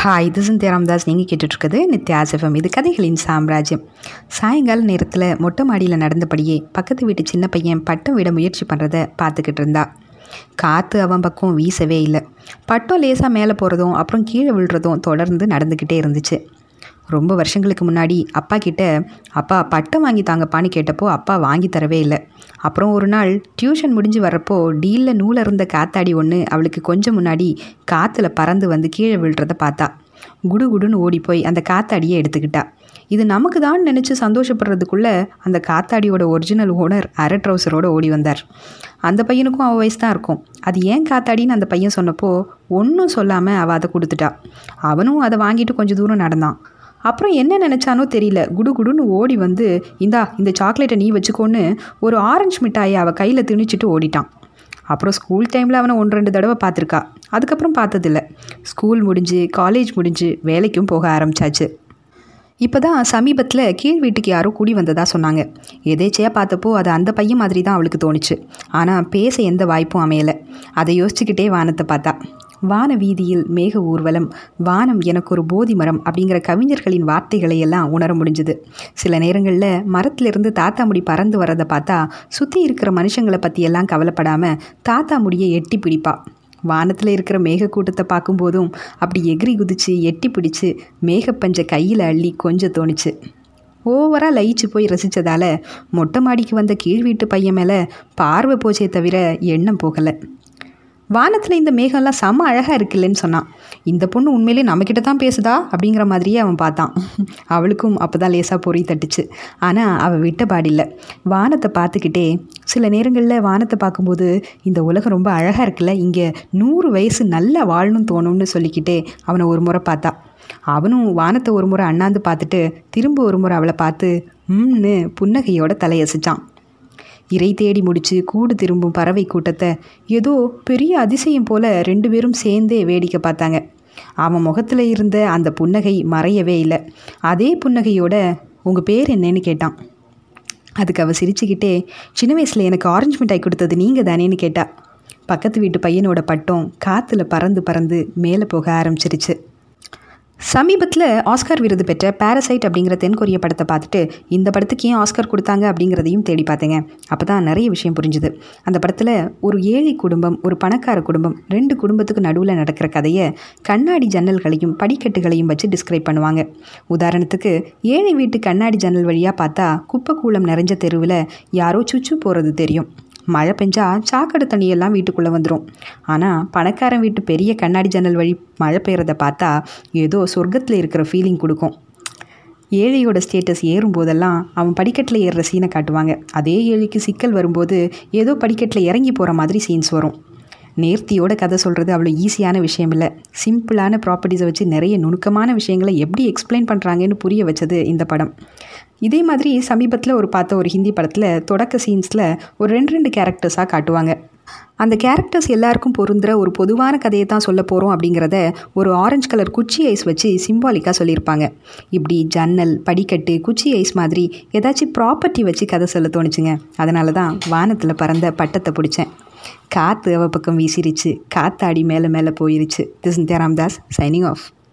hi இது சிந்தியா ராம்தாஸ் நீங்கள் கேட்டுட்ருக்குது நித்யாசஃபம் இது கதைகளின் சாம்ராஜ்யம் சாயங்கால நேரத்தில் மொட்டை மாடியில் நடந்தபடியே பக்கத்து வீட்டு சின்ன பையன் பட்டம் விட முயற்சி பண்ணுறத பார்த்துக்கிட்டு இருந்தா காற்று அவன் பக்கம் வீசவே இல்லை பட்டம் லேசாக மேலே போகிறதும் அப்புறம் கீழே விழுறதும் தொடர்ந்து நடந்துக்கிட்டே இருந்துச்சு ரொம்ப வருஷங்களுக்கு முன்னாடி அப்பா கிட்ட அப்பா பட்டம் வாங்கி தாங்கப்பான்னு கேட்டப்போ அப்பா வாங்கி தரவே இல்லை அப்புறம் ஒரு நாள் டியூஷன் முடிஞ்சு வரப்போ டீலில் நூல் இருந்த காத்தாடி ஒன்று அவளுக்கு கொஞ்சம் முன்னாடி காற்றுல பறந்து வந்து கீழே விழுறத பார்த்தா குடு குடுன்னு ஓடி போய் அந்த காத்தாடியை எடுத்துக்கிட்டா இது நமக்கு தான் நினச்சி சந்தோஷப்படுறதுக்குள்ளே அந்த காத்தாடியோட ஒரிஜினல் ஓனர் அரை ட்ரௌசரோட ஓடி வந்தார் அந்த பையனுக்கும் அவள் வயசு தான் இருக்கும் அது ஏன் காத்தாடின்னு அந்த பையன் சொன்னப்போ ஒன்றும் சொல்லாமல் அவள் அதை கொடுத்துட்டா அவனும் அதை வாங்கிட்டு கொஞ்சம் தூரம் நடந்தான் அப்புறம் என்ன நினச்சானோ தெரியல குடு குடுன்னு ஓடி வந்து இந்தா இந்த சாக்லேட்டை நீ வச்சுக்கோன்னு ஒரு ஆரஞ்சு மிட்டாயை அவள் கையில் திணிச்சிட்டு ஓடிட்டான் அப்புறம் ஸ்கூல் டைமில் அவனை ஒன்று ரெண்டு தடவை பார்த்துருக்கா அதுக்கப்புறம் பார்த்ததில்ல ஸ்கூல் முடிஞ்சு காலேஜ் முடிஞ்சு வேலைக்கும் போக ஆரம்பிச்சாச்சு இப்போ தான் சமீபத்தில் கீழ் வீட்டுக்கு யாரோ கூடி வந்ததா சொன்னாங்க எதேச்சையாக பார்த்தப்போ அது அந்த பையன் மாதிரி தான் அவளுக்கு தோணுச்சு ஆனால் பேச எந்த வாய்ப்பும் அமையலை அதை யோசிச்சுக்கிட்டே வானத்தை பார்த்தா வான வீதியில் மேக ஊர்வலம் வானம் எனக்கு ஒரு போதி மரம் அப்படிங்கிற கவிஞர்களின் வார்த்தைகளை எல்லாம் உணர முடிஞ்சுது சில நேரங்களில் மரத்திலிருந்து தாத்தா முடி பறந்து வரதை பார்த்தா சுற்றி இருக்கிற மனுஷங்களை பற்றியெல்லாம் கவலைப்படாமல் தாத்தா முடியை எட்டி பிடிப்பா வானத்தில் இருக்கிற மேகக்கூட்டத்தை பார்க்கும்போதும் அப்படி எகிரி குதிச்சு எட்டி பிடிச்சு மேகப்பஞ்சை கையில் அள்ளி கொஞ்சம் தோணுச்சு ஓவராக லயிச்சு போய் ரசித்ததால் மொட்டை மாடிக்கு வந்த கீழ் வீட்டு பையன் மேலே பார்வை போச்சே தவிர எண்ணம் போகலை வானத்தில் இந்த மேகம்லாம் செம்ம அழகாக இருக்குல்லன்னு சொன்னான் இந்த பொண்ணு உண்மையிலே நம்மக்கிட்ட தான் பேசுதா அப்படிங்கிற மாதிரியே அவன் பார்த்தான் அவளுக்கும் அப்போ தான் லேசாக பொறி தட்டுச்சு ஆனால் அவள் விட்ட பாடில்லை வானத்தை பார்த்துக்கிட்டே சில நேரங்களில் வானத்தை பார்க்கும்போது இந்த உலகம் ரொம்ப அழகாக இருக்குல்ல இங்கே நூறு வயசு நல்லா வாழணும் தோணும்னு சொல்லிக்கிட்டே அவனை ஒரு முறை பார்த்தா அவனும் வானத்தை ஒரு முறை அண்ணாந்து பார்த்துட்டு திரும்ப ஒரு முறை அவளை பார்த்து ம்னு புன்னகையோட தலையசிச்சான் இறை தேடி முடிச்சு கூடு திரும்பும் பறவை கூட்டத்தை ஏதோ பெரிய அதிசயம் போல ரெண்டு பேரும் சேர்ந்தே வேடிக்கை பார்த்தாங்க அவன் முகத்தில் இருந்த அந்த புன்னகை மறையவே இல்லை அதே புன்னகையோட உங்கள் பேர் என்னன்னு கேட்டான் அதுக்கு அவள் சிரிச்சுக்கிட்டே சின்ன வயசில் எனக்கு ஆரஞ்சு மிட்டாய் கொடுத்தது நீங்கள் தானேன்னு கேட்டா பக்கத்து வீட்டு பையனோட பட்டம் காற்றுல பறந்து பறந்து மேலே போக ஆரம்பிச்சிருச்சு சமீபத்தில் ஆஸ்கார் விருது பெற்ற பேரசைட் அப்படிங்கிற தென்கொரிய படத்தை பார்த்துட்டு இந்த படத்துக்கு ஏன் ஆஸ்கார் கொடுத்தாங்க அப்படிங்கிறதையும் தேடி பார்த்தேங்க அப்போ தான் நிறைய விஷயம் புரிஞ்சுது அந்த படத்தில் ஒரு ஏழை குடும்பம் ஒரு பணக்கார குடும்பம் ரெண்டு குடும்பத்துக்கு நடுவில் நடக்கிற கதையை கண்ணாடி ஜன்னல்களையும் படிக்கட்டுகளையும் வச்சு டிஸ்கிரைப் பண்ணுவாங்க உதாரணத்துக்கு ஏழை வீட்டு கண்ணாடி ஜன்னல் வழியாக பார்த்தா குப்பை கூளம் நிறைஞ்ச தெருவில் யாரோ சுச்சு போகிறது தெரியும் மழை பெஞ்சா சாக்கடை தண்ணியெல்லாம் வீட்டுக்குள்ளே வந்துடும் ஆனால் பணக்காரன் வீட்டு பெரிய கண்ணாடி ஜன்னல் வழி மழை பெய்கிறத பார்த்தா ஏதோ சொர்க்கத்தில் இருக்கிற ஃபீலிங் கொடுக்கும் ஏழையோட ஸ்டேட்டஸ் ஏறும்போதெல்லாம் அவன் படிக்கட்டில் ஏறுற சீனை காட்டுவாங்க அதே ஏழைக்கு சிக்கல் வரும்போது ஏதோ படிக்கட்டில் இறங்கி போகிற மாதிரி சீன்ஸ் வரும் நேர்த்தியோட கதை சொல்கிறது அவ்வளோ ஈஸியான விஷயம் இல்லை சிம்பிளான ப்ராப்பர்ட்டிஸை வச்சு நிறைய நுணுக்கமான விஷயங்களை எப்படி எக்ஸ்பிளைன் பண்ணுறாங்கன்னு புரிய வச்சது இந்த படம் இதே மாதிரி சமீபத்தில் ஒரு பார்த்த ஒரு ஹிந்தி படத்தில் தொடக்க சீன்ஸில் ஒரு ரெண்டு ரெண்டு கேரக்டர்ஸாக காட்டுவாங்க அந்த கேரக்டர்ஸ் எல்லாருக்கும் பொருந்துகிற ஒரு பொதுவான கதையை தான் சொல்ல போகிறோம் அப்படிங்கிறத ஒரு ஆரஞ்சு கலர் குச்சி ஐஸ் வச்சு சிம்பாலிக்காக சொல்லியிருப்பாங்க இப்படி ஜன்னல் படிக்கட்டு குச்சி ஐஸ் மாதிரி ஏதாச்சும் ப்ராப்பர்ட்டி வச்சு கதை சொல்ல தோணுச்சுங்க அதனால தான் வானத்தில் பறந்த பட்டத்தை பிடிச்சேன் காற்று அவ பக்கம் வீசிருச்சு காத்தாடி மேலே மேலே போயிருச்சு திஸ் ராம்தாஸ் சைனிங் ஆஃப்